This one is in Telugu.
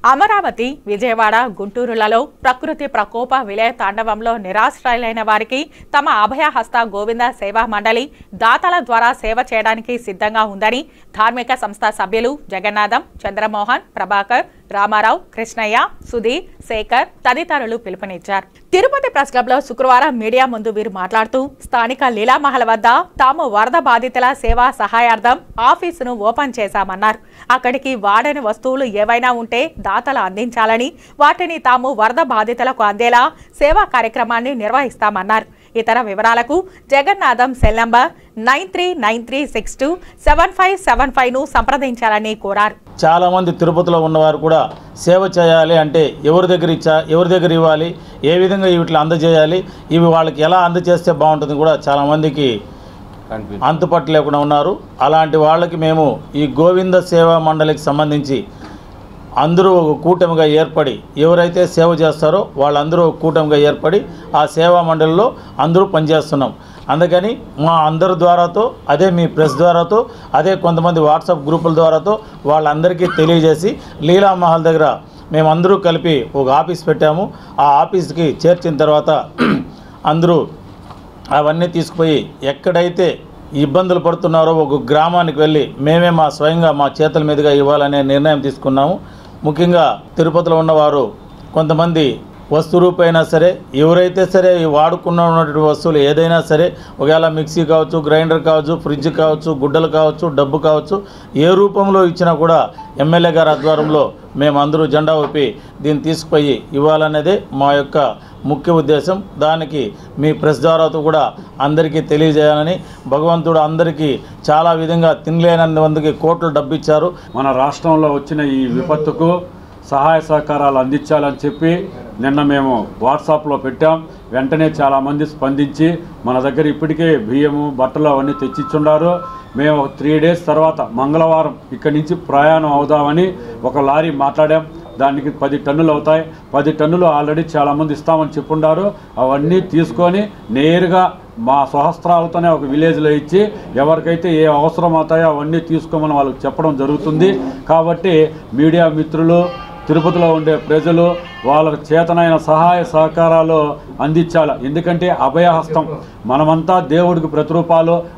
అమరావతి విజయవాడ గుంటూరులలో ప్రకృతి ప్రకోప విలయ తాండవంలో నిరాశ్రయులైన వారికి తమ అభయహస్త గోవింద సేవా మండలి దాతల ద్వారా సేవ చేయడానికి సిద్ధంగా ఉందని ధార్మిక సంస్థ సభ్యులు జగన్నాథం చంద్రమోహన్ ప్రభాకర్ రామారావు కృష్ణయ్య సుధీర్ శేఖర్ తదితరులు పిలుపునిచ్చారు తిరుపతి ప్రెస్ క్లబ్ లో శుక్రవారం మీడియా ముందు వీరు మాట్లాడుతూ స్థానిక లీలామహల్ వద్ద తాము వరద బాధితుల సేవా సహాయార్థం ఆఫీసును ఓపెన్ చేశామన్నారు అక్కడికి వాడని వస్తువులు ఏవైనా ఉంటే దాతలు అందించాలని వాటిని తాము వరద బాధితులకు అందేలా సేవా కార్యక్రమాన్ని నిర్వహిస్తామన్నారు ఇతర వివరాలకు Jagannatham cell number nine three nine three six two seven five seven five ను సంప్రదించాలని కోరారు చాలామంది తిరుపతిలో ఉన్నవారు కూడా సేవ చేయాలి అంటే ఎవరి దగ్గర ఇచ్చా ఎవరి దగ్గర ఇవ్వాలి ఏ విధంగా వీటిని అందజేయాలి ఇవి వాళ్ళకి ఎలా అందజేస్తే బాగుంటుంది కూడా చాలామందికి అంతుపట్టు లేకుండా ఉన్నారు అలాంటి వాళ్ళకి మేము ఈ గోవింద సేవా మండలికి సంబంధించి అందరూ ఒక కూటమిగా ఏర్పడి ఎవరైతే సేవ చేస్తారో వాళ్ళందరూ ఒక కూటమిగా ఏర్పడి ఆ సేవా మండలిలో అందరూ పనిచేస్తున్నాం అందుకని మా అందరి ద్వారాతో అదే మీ ప్రెస్ ద్వారాతో అదే కొంతమంది వాట్సాప్ గ్రూపుల ద్వారాతో వాళ్ళందరికీ తెలియజేసి లీలామహల్ దగ్గర మేమందరూ కలిపి ఒక ఆఫీస్ పెట్టాము ఆ ఆఫీస్కి చేర్చిన తర్వాత అందరూ అవన్నీ తీసుకుపోయి ఎక్కడైతే ఇబ్బందులు పడుతున్నారో ఒక గ్రామానికి వెళ్ళి మేమే మా స్వయంగా మా చేతుల మీదుగా ఇవ్వాలనే నిర్ణయం తీసుకున్నాము ముఖ్యంగా తిరుపతిలో ఉన్నవారు కొంతమంది వస్తు రూపైనా సరే ఎవరైతే సరే ఈ వాడుకున్న ఉన్నటువంటి వస్తువులు ఏదైనా సరే ఒకవేళ మిక్సీ కావచ్చు గ్రైండర్ కావచ్చు ఫ్రిడ్జ్ కావచ్చు గుడ్డలు కావచ్చు డబ్బు కావచ్చు ఏ రూపంలో ఇచ్చినా కూడా ఎమ్మెల్యే గారి ఆధ్వర్యంలో మేము అందరూ జెండా ఊపి దీన్ని తీసుకుపోయి ఇవ్వాలనేదే మా యొక్క ముఖ్య ఉద్దేశం దానికి మీ ప్రెస్ ద్వారాతో కూడా అందరికీ తెలియజేయాలని భగవంతుడు అందరికీ చాలా విధంగా తినలేనంత మందికి కోట్లు డబ్బు ఇచ్చారు మన రాష్ట్రంలో వచ్చిన ఈ విపత్తుకు సహాయ సహకారాలు అందించాలని చెప్పి నిన్న మేము వాట్సాప్లో పెట్టాం వెంటనే చాలామంది స్పందించి మన దగ్గర ఇప్పటికే బియ్యము బట్టలు అవన్నీ తెచ్చిచ్చున్నారు మేము త్రీ డేస్ తర్వాత మంగళవారం ఇక్కడి నుంచి ప్రయాణం అవుదామని ఒక లారీ మాట్లాడాం దానికి పది టన్నులు అవుతాయి పది టన్నులు ఆల్రెడీ చాలామంది ఇస్తామని చెప్పుండారు అవన్నీ తీసుకొని నేరుగా మా స్వహస్త్రాలతోనే ఒక విలేజ్లో ఇచ్చి ఎవరికైతే ఏ అవసరం అవుతాయో అవన్నీ తీసుకోమని వాళ్ళకి చెప్పడం జరుగుతుంది కాబట్టి మీడియా మిత్రులు తిరుపతిలో ఉండే ప్రజలు వాళ్ళకు చేతనైన సహాయ సహకారాలు అందించాలి ఎందుకంటే అభయహస్తం మనమంతా దేవుడికి ప్రతిరూపాలు